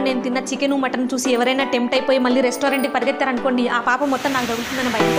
నేను తిన్న chicken mutton చూసి ఎవరైనా టెంప్ట్ అయిపోయి మళ్ళీ రెస్టారెంట్కి పరిగెత్తారనుకోండి ఆ పాప మొత్తం నాకు తగులుతుందని భయంతో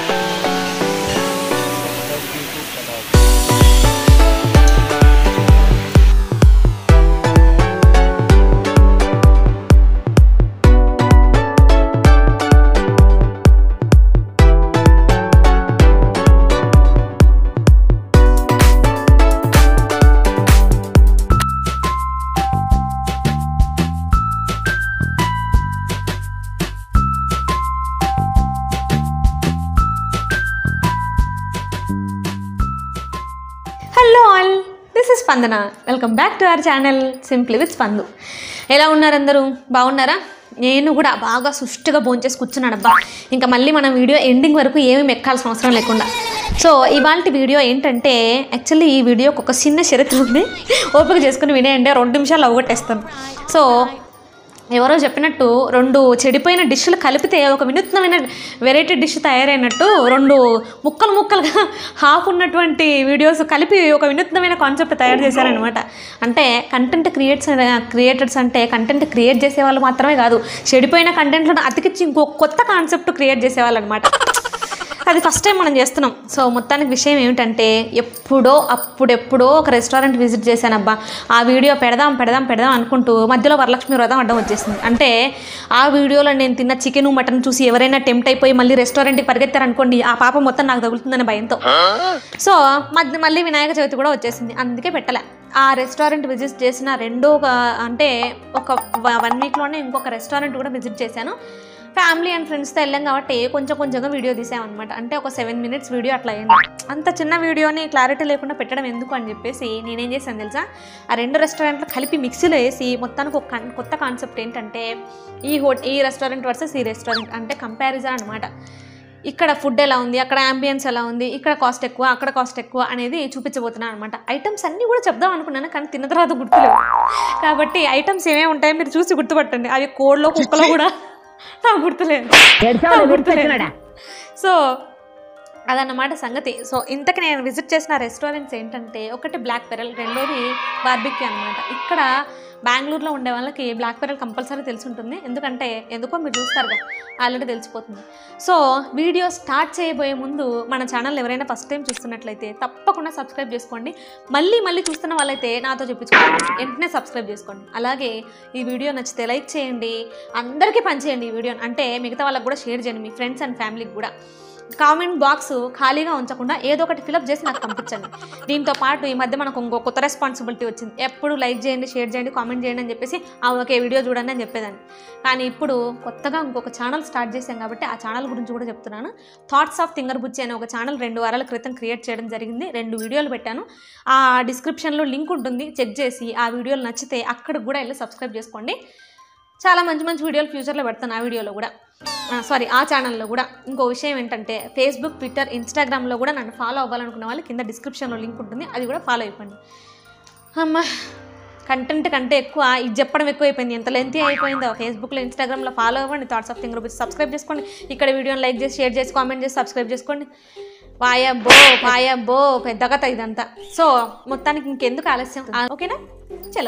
hello all this is Spandana welcome back to our channel simply with Spandu ఎలా ఉన్నారు అందరూ బాగున్నారా నేను కూడా బాగా సుష్టిగా భోంచేసి కూర్చున్నాను అబ్బా ఇంకా మళ్ళీ మనం వీడియో ఎండింగ్ వరకు ఏమీ ఎక్కాల్సిన అవసరం లేకుండా సో ఇవాళ వీడియో ఏంటంటే యాక్చువల్లీ ఈ వీడియోకి ఒక చిన్న చరిత్ర ఉంది ఓపిక చేసుకుని వినేయండి రెండు నిమిషాలు అవగొట్టేస్తాను సో ఎవరో చెప్పినట్టు రెండు చెడిపోయిన డిష్లు కలిపితే ఒక వినూత్నమైన వెరైటీ డిష్ తయారైనట్టు రెండు ముక్కలు ముక్కలుగా హాఫ్ ఉన్నటువంటి వీడియోస్ కలిపి ఒక వినూత్నమైన కాన్సెప్ట్ తయారు చేశారనమాట అంటే కంటెంట్ క్రియేట్స్ క్రియేటర్స్ అంటే కంటెంట్ క్రియేట్ చేసే వాళ్ళు మాత్రమే కాదు చెడిపోయిన కంటెంట్లను అతికిచ్చి ఇంకో కొత్త కాన్సెప్ట్ క్రియేట్ చేసేవాళ్ళు అనమాట అది ఫస్ట్ టైం మనం చేస్తున్నాం సో మొత్తానికి విషయం ఏమిటంటే ఎప్పుడో అప్పుడెప్పుడో ఒక రెస్టారెంట్ విజిట్ చేశానబ్బా ఆ వీడియో పెడదాం పెడదాం పెడదాం అనుకుంటూ మధ్యలో వరలక్ష్మి వ్రతం అడ్డం వచ్చేసింది అంటే ఆ వీడియోలో నేను తిన్న చికెన్ మటన్ చూసి ఎవరైనా టెంప్ట్ అయిపోయి మళ్ళీ రెస్టారెంట్కి పరిగెత్తారనుకోండి ఆ పాప మొత్తం నాకు తగులుతుందని భయంతో సో మధ్య మళ్ళీ వినాయక చవితి కూడా వచ్చేసింది అందుకే పెట్టలే ఆ రెస్టారెంట్ విజిట్ చేసిన రెండో ఒక అంటే ఒక వన్ వీక్లోనే ఇంకొక రెస్టారెంట్ కూడా విజిట్ చేశాను ఫ్యామిలీ అండ్ ఫ్రెండ్స్తో వెళ్ళాం కాబట్టి కొంచెం కొంచెంగా వీడియో తీసామన్నమాట అంటే ఒక సెవెన్ మినిట్స్ వీడియో అట్లా అయింది అంత చిన్న వీడియోని క్లారిటీ లేకుండా పెట్టడం ఎందుకు అని చెప్పేసి నేనేం చేశాను తెలుసా ఆ రెండు రెస్టారెంట్లు కలిపి మిక్సీలో వేసి మొత్తానికి ఒక కన్- కొత్త కాన్సెప్ట్ ఏంటంటే ఈ హో ఈ రెస్టారెంట్ వర్సెస్ ఈ రెస్టారెంట్ అంటే కంపారిజన్ అనమాట ఇక్కడ ఫుడ్ ఎలా ఉంది అక్కడ అంబియన్స్ ఎలా ఉంది ఇక్కడ కాస్ట్ ఎక్కువ అక్కడ కాస్ట్ ఎక్కువ అనేది చూపించబోతున్నాను అనమాట ఐటమ్స్ అన్నీ కూడా చెప్దాం అనుకున్నాను కానీ తిన్న తర్వాత గుర్తులేవు కాబట్టి ఐటమ్స్ ఏమేమి ఉంటాయో మీరు చూసి గుర్తుపట్టండి అవి కోడ్లో కుక్కలో కూడా నాకు గుర్తులేదు నాకు గుర్తులేదు సో అదన్నమాట సంగతి సో ఇంతకు నేను విజిట్ చేసిన రెస్టారెంట్స్ ఏంటంటే ఒకటి బ్లాక్ పెరల్ రెండోది బార్బిక్యూ అనమాట ఇక్కడ బెంగళూరులో ఉండే వాళ్ళకి బ్లాక్ పెరల్ కంపల్సరీ తెలిసి ఉంటుంది ఎందుకంటే ఎందుకో మీరు చూస్తారు కదా ఆల్రెడీ తెలిసిపోతుంది సో వీడియో స్టార్ట్ చేయబోయే ముందు మన ఛానల్ ఎవరైనా ఫస్ట్ టైం చూస్తున్నట్లయితే తప్పకుండా సబ్స్క్రైబ్ చేసుకోండి మళ్ళీ మళ్ళీ చూస్తున్న వాళ్ళైతే నాతో చెప్పించుకోండి వెంటనే సబ్స్క్రైబ్ చేసుకోండి అలాగే ఈ వీడియో నచ్చితే లైక్ చేయండి అందరికీ పనిచేయండి ఈ వీడియోని అంటే మిగతా వాళ్ళకి కూడా షేర్ చేయండి మీ ఫ్రెండ్స్ అండ్ ఫ్యామిలీకి కూడా కామెంట్ బాక్స్ ఖాళీగా ఉంచకుండా ఏదో ఒకటి ఫిలప్ చేసి నాకు పంపించండి దీంతో పాటు ఈ మధ్య మనకు ఇంకో కొత్త రెస్పాన్సిబిలిటీ వచ్చింది ఎప్పుడు లైక్ చేయండి షేర్ చేయండి కామెంట్ చేయండి అని చెప్పేసి ఆ ఒకే వీడియో చూడండి అని చెప్పేదాన్ని కానీ ఇప్పుడు కొత్తగా ఇంకొక ఛానల్ స్టార్ట్ చేశాం కాబట్టి ఆ ఛానల్ గురించి కూడా చెప్తున్నాను థాట్స్ ఆఫ్ థింగర్ బుచ్చి అనే ఒక ఛానల్ రెండు వారాల క్రితం క్రియేట్ చేయడం జరిగింది రెండు వీడియోలు పెట్టాను ఆ డిస్క్రిప్షన్లో లింక్ ఉంటుంది చెక్ చేసి ఆ వీడియోలు నచ్చితే అక్కడికి కూడా వెళ్ళి సబ్స్క్రైబ్ చేసుకోండి చాలా మంచి మంచి వీడియోలు ఫ్యూచర్లో పెడతాను ఆ వీడియోలో కూడా సారీ ఆ ఛానల్లో కూడా ఇంకో విషయం ఏంటంటే ఫేస్బుక్ ట్విట్టర్ ఇన్స్టాగ్రామ్లో కూడా నన్ను ఫాలో అవ్వాలనుకున్న వాళ్ళు కింద డిస్క్రిప్షన్లో లింక్ ఉంటుంది అది కూడా ఫాలో అయిపోండి అమ్మ కంటెంట్ కంటే ఎక్కువ ఇది చెప్పడం ఎక్కువ అయిపోయింది ఎంత లెంతీ అయిపోయిందో ఫేస్బుక్లో ఇన్స్టాగ్రామ్లో ఫాలో అవ్వండి thoughts of thing rupees subscribe చేసుకోండి ఇక్కడ వీడియోని లైక్ చేసి షేర్ చేసి కామెంట్ చేసి సబ్స్క్రైబ్ చేసుకోండి వాయబ్బో వాయబ్బో పెద్ద కథ ఇదంతా సో మొత్తానికి ఇంకెందుకు ఆలస్యం ఆ, ఓకేనా చలో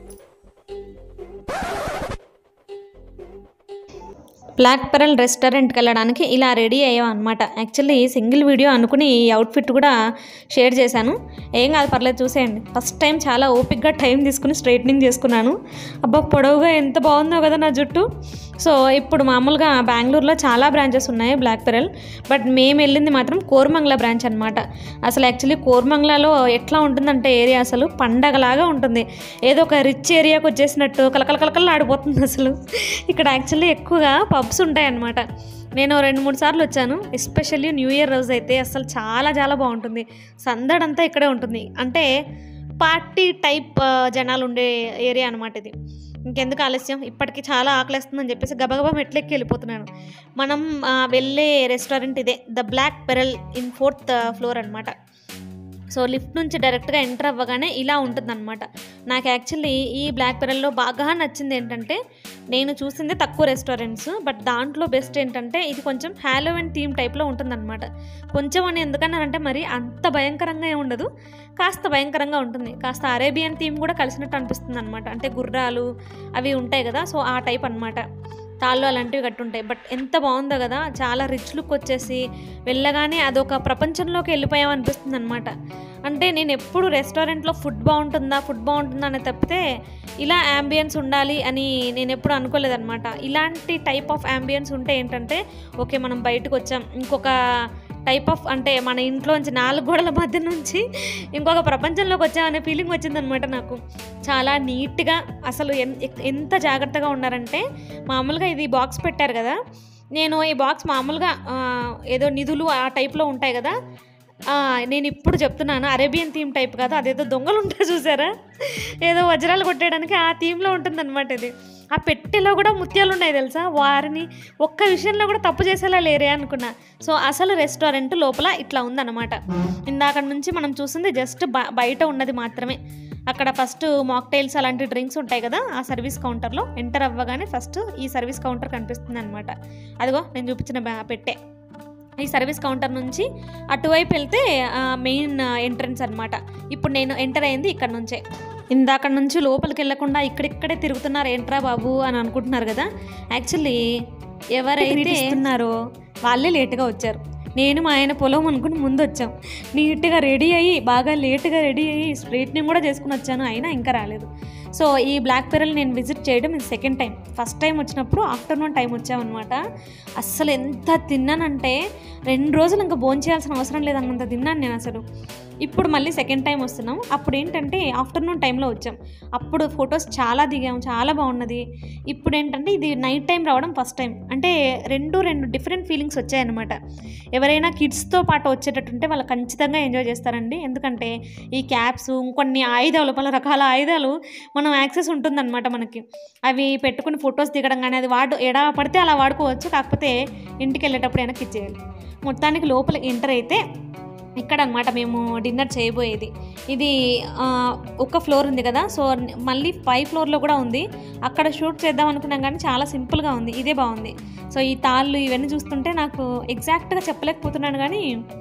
బ్లాక్ పెరల్ రెస్టారెంట్కి వెళ్ళడానికి ఇలా రెడీ అయ్యాం అనమాట యాక్చువల్లీ సింగిల్ వీడియో అనుకుని ఈ అవుట్ఫిట్ కూడా షేర్ చేశాను ఏం కాదు పర్లేదు చూసేయండి ఫస్ట్ టైం చాలా ఓపిక్గా టైం తీసుకుని స్ట్రైట్నింగ్ చేసుకున్నాను అబ్బా పొడవుగా ఎంత బాగుందో కదా నా జుట్టు సో ఇప్పుడు మామూలుగా బెంగళూరులో చాలా బ్రాంచెస్ ఉన్నాయి బ్లాక్ పెరల్ బట్ మేము వెళ్ళింది మాత్రం కోరమంగళ బ్రాంచ్ అనమాట అసలు యాక్చువల్లీ కోరమంగళలో ఎట్లా ఉంటుందంటే ఏరియా అసలు పండగలాగా ఉంటుంది ఏదో ఒక రిచ్ ఏరియాకి వచ్చేసినట్టు కలకల కలకల ఆడిపోతుంది అసలు ఇక్కడ యాక్చువల్లీ ఎక్కువగా పబ్స్ ఉంటాయన్నమాట నేను రెండు మూడు సార్లు వచ్చాను ఎస్పెషల్లీ న్యూ ఇయర్ రోజు అయితే అసలు చాలా చాలా బాగుంటుంది సందడంతా ఇక్కడే ఉంటుంది అంటే పార్టీ టైప్ ఆ, జనాలు ఉండే ఏరియా అనమాట ఇది ఇంకెందుకు ఆలస్యం ఇప్పటికి చాలా ఆకలేస్తుందని చెప్పేసి గబగబా మెట్లెక్కి వెళ్ళిపోతున్నాను మనం ఆ, వెళ్ళే రెస్టారెంట్ ఇదే the black pearl in fourth floor అనమాట సో లిఫ్ట్ నుంచి డైరెక్ట్గా ఎంటర్ అవ్వగానే ఇలా ఉంటుందన్నమాట నాకు యాక్చువల్లీ ఈ బ్లాక్ పెరల్లో బాగా నచ్చింది ఏంటంటే నేను చూసింది తక్కువ రెస్టారెంట్స్ బట్ దాంట్లో బెస్ట్ ఏంటంటే ఇది కొంచెం హ్యాలోవెన్ థీమ్ టైప్లో ఉంటుందన్నమాట కొంచెం అని ఎందుకన్నానంటే మరి అంత భయంకరంగా ఏమి ఉండదు కాస్త భయంకరంగా ఉంటుంది కాస్త అరేబియన్ థీమ్ కూడా కలిసినట్టు అనిపిస్తుంది అనమాట అంటే గుర్రాలు అవి ఉంటాయి కదా సో ఆ టైప్ అనమాట తాళ్ళు అలాంటివి కట్టుంటాయి బట్ ఎంత బాగుందో కదా చాలా రిచ్ లుక్ వచ్చేసి వెళ్ళగానే అదొక ప్రపంచంలోకి వెళ్ళిపోయాం అనిపిస్తుంది అనమాట అంటే నేను ఎప్పుడు రెస్టారెంట్లో ఫుడ్ బాగుంటుందా ఫుడ్ బాగుంటుందా అని తప్పితే ఇలా యాంబియన్స్ ఉండాలి అని నేను ఎప్పుడు అనుకోలేదన్నమాట ఇలాంటి టైప్ ఆఫ్ యాంబియన్స్ ఉంటే ఏంటంటే ఓకే మనం బయటకు వచ్చాం ఇంకొక టైప్ ఆఫ్ అంటే మన ఇంట్లోంచి నాలుగు గోడల మధ్య నుంచి ఇంకొక ప్రపంచంలోకి వచ్చామనే ఫీలింగ్ వచ్చిందనమాట నాకు చాలా నీట్గా అసలు ఎన్- ఎంత జాగ్రత్తగా ఉన్నారంటే మామూలుగా ఇది బాక్స్ పెట్టారు కదా నేను ఈ బాక్స్ మామూలుగా ఆ, ఏదో నిధులు ఆ టైప్లో ఉంటాయి కదా ఆ, నేను ఇప్పుడు చెప్తున్నాను అరేబియన్ థీమ్ టైప్ కదా అదేదో దొంగలు ఉంటాయి చూసారా ఏదో వజ్రాలు కొట్టేయడానికి ఆ థీమ్లో ఉంటుందన్నమాట ఇది ఆ పెట్టెలో కూడా ముత్యాలు ఉన్నాయి తెలుసా వారిని ఒక్క విషయంలో కూడా తప్పు చేసేలా లేరే అనుకున్నా సో అసలు రెస్టారెంట్ లోపల ఇట్లా ఉందన్నమాట ఇందాక నుంచి మనం చూసింది జస్ట్ బ బయట ఉన్నది మాత్రమే అక్కడ ఫస్ట్ మాక్టైల్స్ అలాంటి డ్రింక్స్ ఉంటాయి కదా ఆ సర్వీస్ కౌంటర్లో ఎంటర్ అవ్వగానే ఫస్ట్ ఈ సర్వీస్ కౌంటర్ కనిపిస్తుంది అనమాట అదిగో నేను చూపించిన బ్యా- పెట్టే ఈ సర్వీస్ కౌంటర్ నుంచి అటువైపు వెళ్తే మెయిన్ ఎంట్రన్స్ అన్నమాట ఇప్పుడు నేను ఎంటర్ అయింది ఇక్కడ నుంచే ఇందాక నుంచి లోపలికి వెళ్ళకుండా ఇక్కడిక్కడే తిరుగుతున్నారు ఏంట్రా బాబు అని అనుకుంటున్నారు కదా యాక్చువల్లీ ఎవరైతే ఇస్తున్నారో వాళ్ళే లేట్గా వచ్చారు నేను మా ఆయన పొలం అనుకుని ముందు వచ్చాం నీట్గా రెడీ అయ్యి బాగా లేట్గా రెడీ అయ్యి స్ట్రైట్నింగ్ కూడా చేసుకుని వచ్చాను అయినా ఇంకా రాలేదు సో ఈ బ్లాక్ పెరల్ నేను విజిట్ చేయడం ఇది సెకండ్ టైం ఫస్ట్ టైం వచ్చినప్పుడు ఆఫ్టర్నూన్ టైం వచ్చామన్నమాట అస్సలు ఎంత తిన్నానంటే రెండు రోజులు ఇంకా భోంచేయాల్సిన అవసరం లేదన్నంత తిన్నాను నేను అసలు ఇప్పుడు మళ్ళీ సెకండ్ టైం వస్తున్నాం అప్పుడు ఏంటంటే ఆఫ్టర్నూన్ టైంలో వచ్చాం అప్పుడు ఫొటోస్ చాలా దిగాం చాలా బాగున్నది ఇప్పుడు ఏంటంటే ఇది నైట్ టైం రావడం ఫస్ట్ టైం అంటే రెండు రెండు డిఫరెంట్ ఫీలింగ్స్ వచ్చాయన్నమాట ఎవరైనా కిడ్స్తో పాటు వచ్చేటట్టుంటే వాళ్ళు ఖచ్చితంగా ఎంజాయ్ చేస్తారండి ఎందుకంటే ఈ క్యాప్స్ ఇంకొన్ని ఆయుధాలు పలు రకాల ఆయుధాలు మనం యాక్సెస్ ఉంటుందన్నమాట మనకి అవి పెట్టుకుని ఫొటోస్ దిగడం కానీ అది వాడు ఎడా పడితే అలా వాడుకోవచ్చు కాకపోతే ఇంటికి వెళ్ళేటప్పుడు వెనక్కి ఇచ్చేయాలి మొత్తానికి లోపల ఎంటర్ అయితే ఇక్కడ అనమాట మేము డిన్నర్ చేయబోయేది ఇది ఆ, ఒక ఫ్లోర్ ఉంది కదా సో మళ్ళీ పై ఫ్లోర్లో కూడా ఉంది అక్కడ షూట్ చేద్దాం అనుకున్నాం కానీ చాలా సింపుల్గా ఉంది ఇదే బాగుంది సో ఈ తాళ్ళు ఇవన్నీ చూస్తుంటే నాకు ఎగ్జాక్ట్గా చెప్పలేకపోతున్నాను కానీ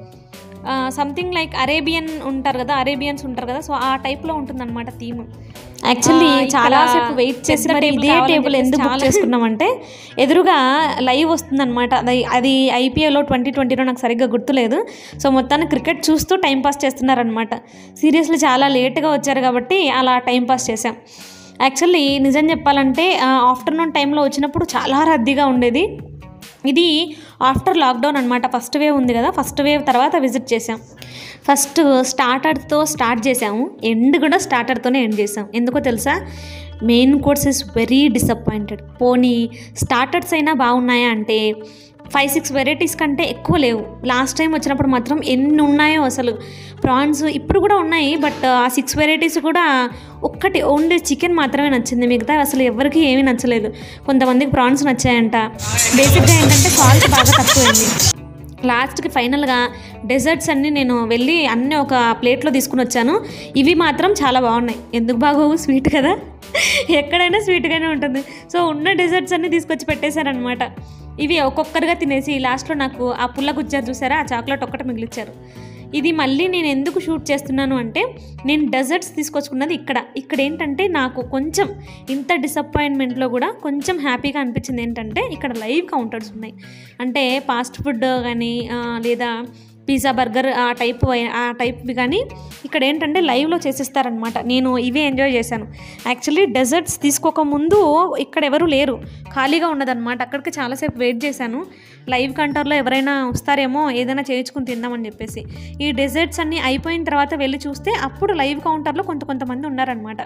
సంథింగ్ లైక్ అరేబియన్ ఉంటారు కదా అరేబియన్స్ ఉంటారు కదా సో ఆ టైప్లో ఉంటుందన్నమాట థీమ్ యాక్చువల్లీ ఆ, ఇక్కడ చాలాసేపు వెయిట్ చేసి పెద్ద మరి table ఇదే కావాలని టేబుల్ చెప్పేసి ఎందుకు బుక్ చాలా- చేసుకున్నామంటే ఎదురుగా లైవ్ వస్తుందన్నమాట అది అది ఐపీఎల్లో ట్వంటీ ట్వంటీలో నాకు సరిగ్గా గుర్తులేదు సో మొత్తాన్ని క్రికెట్ చూస్తూ టైం పాస్ చేస్తున్నారనమాట సీరియస్లీ చాలా లేట్గా వచ్చారు కాబట్టి అలా టైం పాస్ చేసాం యాక్చువల్లీ నిజం చెప్పాలంటే ఆఫ్టర్నూన్ టైంలో వచ్చినప్పుడు చాలా రద్దీగా ఉండేది ఇది ఆఫ్టర్ లాక్డౌన్ అనమాట ఫస్ట్ వేవ్ ఉంది కదా ఫస్ట్ వేవ్ తర్వాత విజిట్ చేసాం ఫస్ట్ స్టార్టర్తో స్టార్ట్ చేసాము ఎండ్ కూడా స్టార్టర్తోనే ఎండ్ చేసాం ఎందుకో తెలుసా main course is very disappointed పోనీ స్టార్టర్స్ అయినా బాగున్నాయా అంటే ఫైవ్ సిక్స్ వెరైటీస్ కంటే ఎక్కువ లేవు లాస్ట్ టైం వచ్చినప్పుడు మాత్రం ఎన్ని ఉన్నాయో అసలు ప్రాన్స్ ఇప్పుడు కూడా ఉన్నాయి బట్ ఆ సిక్స్ వెరైటీస్ కూడా ఒక్కటి ఓన్లీ చికెన్ మాత్రమే నచ్చింది మిగతా అసలు ఎవరికి ఏమీ నచ్చలేదు కొంతమందికి ప్రాన్స్ నచ్చాయంట బేసిక్గా ఏంటంటే సాల్ట్ బాగా తక్కువైంది లాస్ట్కి ఫైనల్గా డెజర్ట్స్ అన్నీ నేను వెళ్ళి అన్నీ ఒక ప్లేట్లో తీసుకుని వచ్చాను ఇవి మాత్రం చాలా బాగున్నాయి ఎందుకు బాగోవు స్వీట్ కదా ఎక్కడైనా స్వీట్గానే ఉంటుంది సో ఉన్న డెజర్ట్స్ అన్నీ తీసుకొచ్చి పెట్టేశారనమాట ఇవి ఒక్కొక్కరుగా తినేసి లాస్ట్లో నాకు ఆ పుల్ల గుచ్చారు చూసారా ఆ చాక్లెట్ ఒక్కటి మిగిలిచ్చారు ఇది మళ్ళీ నేను ఎందుకు షూట్ చేస్తున్నాను అంటే నేను డెజర్ట్స్ తీసుకొచ్చుకున్నది ఇక్కడ ఇక్కడ ఏంటంటే నాకు కొంచెం ఇంత డిసప్పాయింట్మెంట్లో కూడా కొంచెం హ్యాపీగా అనిపించింది ఏంటంటే ఇక్కడ లైవ్ కౌంటర్స్ ఉన్నాయి అంటే ఫాస్ట్ ఫుడ్ కానీ ఆ, లేదా పిజ్జా బర్గర్ ఆ టైప్ ఆ టైప్వి కానీ ఇక్కడ ఏంటంటే లైవ్లో చేసిస్తారనమాట నేను ఇవే ఎంజాయ్ చేశాను యాక్చువల్లీ డెజర్ట్స్ తీసుకోక ముందు ఇక్కడ ఎవరు లేరు ఖాళీగా ఉన్నదన్నమాట అక్కడికి చాలాసేపు వెయిట్ చేశాను లైవ్ కౌంటర్లో ఎవరైనా వస్తారేమో ఏదైనా చేయించుకుని తిందామని చెప్పేసి ఈ డెజర్ట్స్ అన్నీ అయిపోయిన తర్వాత వెళ్ళి చూస్తే అప్పుడు లైవ్ కౌంటర్లో కొంత కొంతమంది ఉన్నారనమాట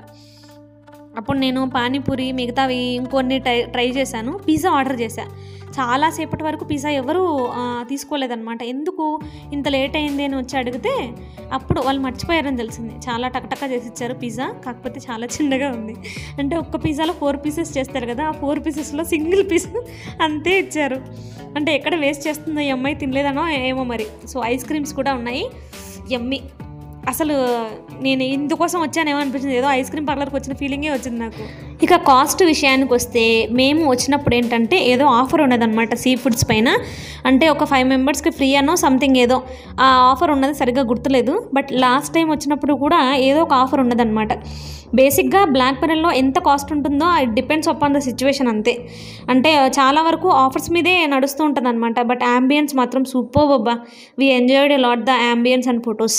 అప్పుడు నేను పానీపూరి మిగతావి ఇంకొన్ని ట్రై ట్రై చేశాను పిజ్జా ఆర్డర్ చేశా చాలాసేపటి వరకు పిజ్జా ఎవరు ఆ, తీసుకోలేదన్నమాట ఎందుకు ఇంత లేట్ అయింది అని వచ్చి అడిగితే అప్పుడు వాళ్ళు మర్చిపోయారని తెలిసింది చాలా టకటక చేసి ఇచ్చారు పిజ్జా కాకపోతే చాలా చిన్నగా ఉంది అంటే ఒక్క పిజ్జాలో ఫోర్ పీసెస్ చేస్తారు కదా ఆ ఫోర్ పీసెస్లో సింగిల్ పీస్ అంతే ఇచ్చారు అంటే ఎక్కడ వేస్ట్ చేస్తుందో ఈ అమ్మాయి తినలేదనో ఏమో మరి సో ఐస్ క్రీమ్స్ కూడా ఉన్నాయి ఎమ్మి అసలు నేను ఇందుకోసం వచ్చానేమో అనిపించింది ఏదో ఐస్ క్రీమ్ పార్లర్కి వచ్చిన ఫీలింగే వచ్చింది నాకు ఇక కాస్ట్ విషయానికి వస్తే మేము వచ్చినప్పుడు ఏంటంటే ఏదో ఆఫర్ ఉన్నదన్నమాట సీ ఫుడ్స్ పైన అంటే ఒక ఫైవ్ మెంబర్స్కి ఫ్రీ అనో సంథింగ్ ఏదో ఆ ఆఫర్ ఉన్నది సరిగ్గా గుర్తులేదు బట్ లాస్ట్ టైం వచ్చినప్పుడు కూడా ఏదో ఒక ఆఫర్ ఉన్నదన్నమాట బేసిక్గా బ్లాక్ పెరల్లో ఎంత కాస్ట్ ఉంటుందో it depends upon the situation అంతే అంటే చాలా వరకు ఆఫర్స్ మీదే నడుస్తూ ఉంటుంది అనమాట బట్ అంబియన్స్ మాత్రం సూపర్ బాబా we enjoyed a lot the ambience and photos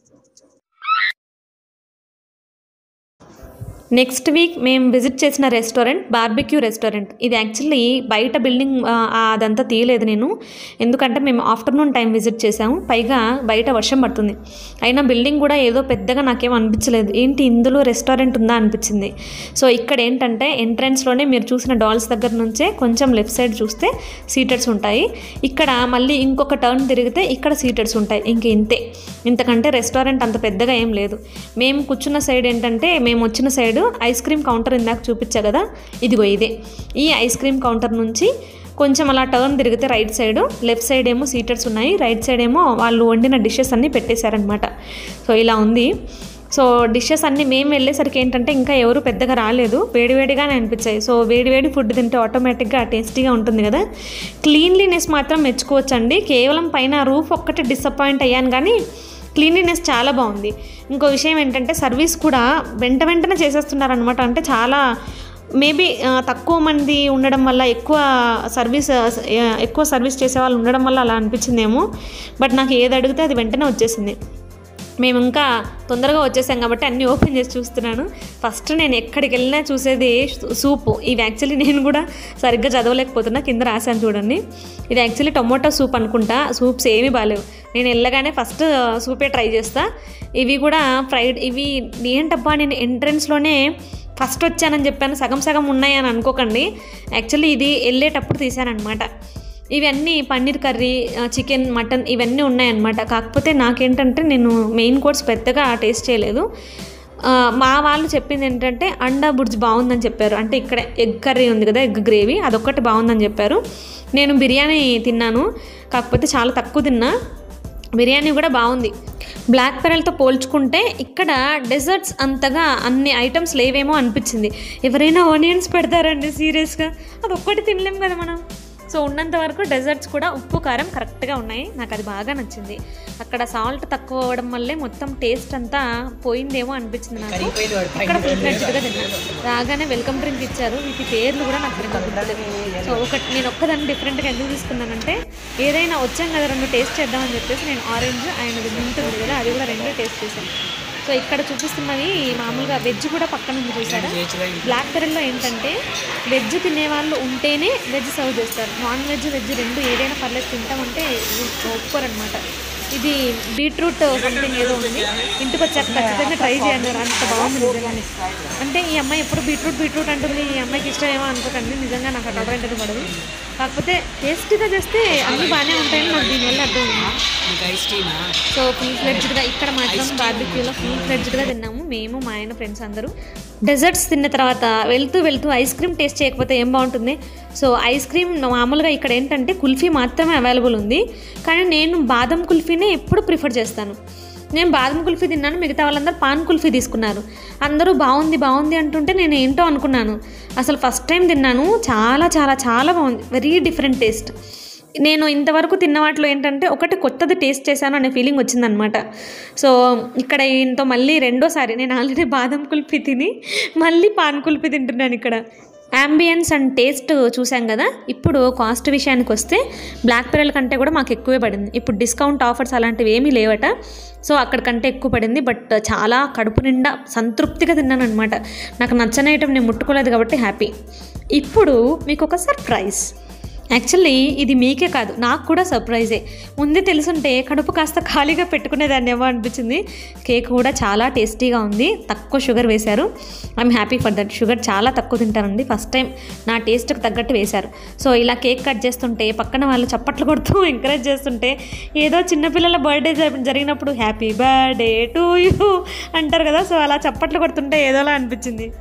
next week మేము విజిట్ చేసిన రెస్టారెంట్ బార్బిక్యూ రెస్టారెంట్ ఇది యాక్చువల్లీ బయట బిల్డింగ్ ఆ, అదంతా తీయలేదు నేను ఎందుకంటే మేము ఆఫ్టర్నూన్ టైం విజిట్ చేసాము పైగా బయట వర్షం పడుతుంది అయినా బిల్డింగ్ కూడా ఏదో పెద్దగా నాకేం అనిపించలేదు ఏంటి ఇందులో రెస్టారెంట్ ఉందా అనిపించింది సో ఇక్కడ ఏంటంటే ఎంట్రన్స్లోనే మీరు చూసిన డాల్స్ దగ్గర నుంచే కొంచెం లెఫ్ట్ సైడ్ చూస్తే సీటర్స్ ఉంటాయి ఇక్కడ మళ్ళీ ఇంకొక టర్న్ తిరిగితే ఇక్కడ సీటర్స్ ఉంటాయి ఇంక ఇంతే ఇంతకంటే రెస్టారెంట్ అంత పెద్దగా ఏం లేదు మేము కూర్చున్న సైడ్ ఏంటంటే మేము వచ్చిన సైడ్ ఐస్ క్రీమ్ కౌంటర్ ఇందాక చూపించా కదా ఇదిగో ఇదే ఈ ఐస్ క్రీమ్ కౌంటర్ నుంచి కొంచెం అలా టర్న్ తిరిగితే రైట్ సైడ్ లెఫ్ట్ సైడ్ ఏమో సీటర్స్ ఉన్నాయి రైట్ సైడ్ ఏమో వాళ్ళు వండిన డిషెస్ అన్నీ పెట్టేశారనమాట సో ఇలా ఉంది సో డిషెస్ అన్నీ మేము వెళ్ళేసరికి ఏంటంటే ఇంకా ఎవరు పెద్దగా రాలేదు వేడివేడిగానే అనిపించాయి సో వేడివేడి ఫుడ్ తింటే ఆటోమేటిక్గా టేస్టీగా ఉంటుంది కదా క్లీన్లీనెస్ మాత్రం మెచ్చుకోవచ్చండి కేవలం పైన రూఫ్ ఒక్కటి డిసప్పాయింట్ అయ్యాను కానీ క్లీన్లీనెస్ చాలా బాగుంది ఇంకో విషయం ఏంటంటే సర్వీస్ కూడా వెంట వెంటనే చేసేస్తున్నారనమాట అంటే చాలా మేబీ తక్కువ మంది ఉండడం వల్ల ఎక్కువ సర్వీస్ ఆ, ఎక్కువ సర్వీస్ చేసే వాళ్ళు ఉండడం వల్ల అలా అనిపించిందేమో బట్ నాకు ఏది అడిగితే అది వెంటనే వచ్చేసింది మేము ఇంకా తొందరగా వచ్చేసాం కాబట్టి అన్నీ ఓపెన్ చేసి చూస్తున్నాను ఫస్ట్ నేను ఎక్కడికి వెళ్ళినా చూసేది సూపు ఇవి యాక్చువల్లీ నేను కూడా సరిగ్గా చదవలేకపోతున్నా కింద రాశాను చూడండి ఇది యాక్చువల్లీ టొమాటో సూప్ అనుకుంటా సూప్స్ ఏమీ బాగాలేవు నేను వెళ్ళగానే ఫస్ట్ సూపే ట్రై చేస్తా ఇవి కూడా ఫ్రైడ్ ఇవి ఏంటబ్బా నేను ఎంట్రన్స్లోనే ఫస్ట్ వచ్చానని చెప్పాను సగం సగం ఉన్నాయని అనుకోకండి యాక్చువల్లీ ఇది వెళ్ళేటప్పుడు తీశానమాట ఇవన్నీ పన్నీర్ కర్రీ ఆ, చికెన్ మటన్ ఇవన్నీ ఉన్నాయన్నమాట కాకపోతే నాకేంటంటే నేను మెయిన్ కోర్స్ పెద్దగా టేస్ట్ చేయలేదు ఆ, మా వాళ్ళు చెప్పింది ఏంటంటే అండా బుడ్జ్ బాగుందని చెప్పారు అంటే ఇక్కడ ఎగ్ కర్రీ ఉంది కదా ఎగ్ గ్రేవీ అదొక్కటి బాగుందని చెప్పారు నేను బిర్యానీ తిన్నాను కాకపోతే చాలా తక్కువ తిన్నా బిర్యానీ కూడా బాగుంది బ్లాక్ పెరల్తో పోల్చుకుంటే ఇక్కడ డెజర్ట్స్ అంతగా అన్ని ఐటమ్స్ లేవేమో అనిపించింది ఎవరైనా ఆనియన్స్ పెడతారండి సీరియస్గా అది ఒక్కటి తినలేం కదా మనం సో ఉన్నంత వరకు డెజర్ట్స్ కూడా ఉప్పు కారం కరెక్ట్గా ఉన్నాయి నాకు అది బాగా నచ్చింది అక్కడ సాల్ట్ తక్కువ అవ్వడం వల్లే మొత్తం టేస్ట్ అంతా పోయిందేమో అనిపించింది నాకు ఇక్కడ ఫుల్ ఫ్లెడ్జ్డ్గా తిన్నాను రాగానే వెల్కమ్ డ్రింక్ ఇచ్చారు వీటి పేర్లు కూడా నాకు సరిగ్గా గుర్తులేదు సో ఒకటి నేను ఒక్కదాన్ని డిఫరెంట్గా ఎందుకు తీసుకున్నానంటే ఏదైనా వచ్చాం కదా రెండు టేస్ట్ చేద్దామని చెప్పేసి నేను ఆరెంజ్ ఆయనది మింట్ ఉంది కదా అది కూడా రెండు టేస్ట్ చేశాను సో ఇక్కడ చూపిస్తున్నవి మామూలుగా వెజ్ కూడా పక్కన ఉంది చూసారా బ్లాక్ కర్రీలో ఏంటంటే వెజ్ తినేవాళ్ళు ఉంటేనే వెజ్ సర్వ్ చేస్తారు నాన్ వెజ్ వెజ్ రెండు ఏదైనా పర్లేదు తింటామంటే ఒప్పుకోరనమాట ఇది బీట్రూట్ సంథింగ్ ఏదో ఉంది ఇంటికి వచ్చాక ఖచ్చితంగా ట్రై చేయండి అంత బాగుంది నిజంగానే అంటే ఈ అమ్మాయి ఎప్పుడు బీట్రూట్ బీట్రూట్ అంటుంది ఈ అమ్మాయికి ఇష్టం ఏమో అనుకోకండి నిజంగా నాకు అక్కడ అంటే పడదు కాకపోతే టేస్ట్గా చేస్తే అన్నీ బాగానే ఉంటాయని నాకు దీనివల్ల అర్థమైంది సో ఫుల్ ఫ్లెడ్జ్డ్గా ఇక్కడ మాత్రం బార్బిక్యూలో ఫుల్ ఫ్లెడ్జ్డ్గా తిన్నాము మేము మా ఆయన ఫ్రెండ్స్ అందరూ డెజర్ట్స్ తిన్న తర్వాత వెళ్తూ వెళ్తూ ఐస్ క్రీమ్ టేస్ట్ చేయకపోతే ఏం బాగుంటుంది సో ఐస్ క్రీమ్ మామూలుగా ఇక్కడ ఏంటంటే కుల్ఫీ మాత్రమే అవైలబుల్ ఉంది కానీ నేను బాదం కుల్ఫీనే ఎప్పుడు ప్రిఫర్ చేస్తాను నేను బాదం కుల్ఫీ తిన్నాను మిగతా వాళ్ళందరూ పాన్ కుల్ఫీ తీసుకున్నారు అందరూ బాగుంది బాగుంది అంటుంటే నేను ఏంటో అనుకున్నాను అసలు ఫస్ట్ టైం తిన్నాను చాలా చాలా చాలా బాగుంది వెరీ డిఫరెంట్ టేస్ట్ నేను ఇంతవరకు తిన్న వాటిలో ఏంటంటే ఒకటి కొత్తది టేస్ట్ చేశాను అనే ఫీలింగ్ వచ్చిందనమాట సో ఇక్కడ ఇంతో మళ్ళీ రెండోసారి నేను ఆల్రెడీ బాదం కుల్ఫీ తిని మళ్ళీ పాన్ కుల్ఫీ తింటున్నాను ఇక్కడ అంబియన్స్ అండ్ టేస్ట్ చూసాం కదా ఇప్పుడు కాస్ట్ విషయానికి వస్తే బ్లాక్ పెరల్ కంటే కూడా మాకు ఎక్కువే పడింది ఇప్పుడు డిస్కౌంట్ ఆఫర్స్ అలాంటివి ఏమీ లేవట సో అక్కడికంటే ఎక్కువ పడింది బట్ చాలా కడుపు నిండా సంతృప్తిగా తిన్నాను అనమాట నాకు నచ్చని ఐటమ్ నేను ముట్టుకోలేదు కాబట్టి హ్యాపీ ఇప్పుడు మీకు ఒక సర్ప్రైజ్ యాక్చువల్లీ ఇది మీకే కాదు నాకు కూడా సర్ప్రైజే ముందే తెలుసుంటే కడుపు కాస్త ఖాళీగా పెట్టుకునేదాన్ని ఏమో అనిపించింది కేక్ కూడా చాలా టేస్టీగా ఉంది తక్కువ షుగర్ వేశారు I'm happy for that sugar చాలా తక్కువ తింటానండి ఫస్ట్ టైం నా టేస్ట్కి తగ్గట్టు వేశారు సో ఇలా కేక్ కట్ చేస్తుంటే పక్కన వాళ్ళు చప్పట్లు కొడుతూ ఎంకరేజ్ చేస్తుంటే ఏదో చిన్నపిల్లల బర్త్డే జరిగినప్పుడు హ్యాపీ బర్త్డే టు యూ అంటారు కదా సో అలా చప్పట్లు కొడుతుంటే ఏదోలా అనిపించింది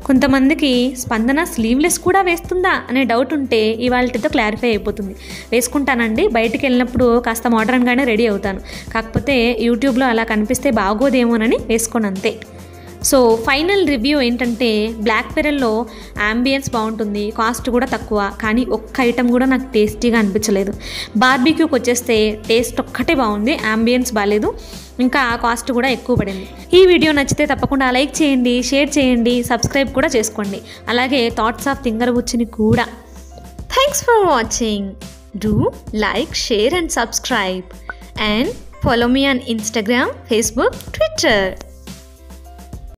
కొంతమందికి స్పందన స్లీవ్లెస్ కూడా వేస్తుందా అనే డౌట్ ఉంటే ఇవాళతో క్లారిఫై అయిపోతుంది వేసుకుంటానండి బయటికి వెళ్ళినప్పుడు కాస్త మోడర్న్గానే రెడీ అవుతాను కాకపోతే యూట్యూబ్లో అలా కనిపిస్తే బాగోదేమోనని వేసుకోను అంతే సో ఫైనల్ రివ్యూ ఏంటంటే బ్లాక్ పెరల్లో అంబియన్స్ బాగుంటుంది కాస్ట్ కూడా తక్కువ కానీ ఒక్క ఐటెం కూడా నాకు టేస్టీగా అనిపించలేదు బార్బీక్యూకి వచ్చేస్తే టేస్ట్ ఒక్కటే బాగుంది అంబియన్స్ బాగాలేదు ఇంకా కాస్ట్ కూడా ఎక్కువ పడింది ఈ వీడియో నచ్చితే తప్పకుండా లైక్ చేయండి షేర్ చేయండి సబ్స్క్రైబ్ కూడా చేసుకోండి అలాగే థాట్స్ ఆఫ్ థింగర్ బుచ్చిని కూడా thanks for watching do like share and subscribe and follow me on Instagram, Facebook, Twitter.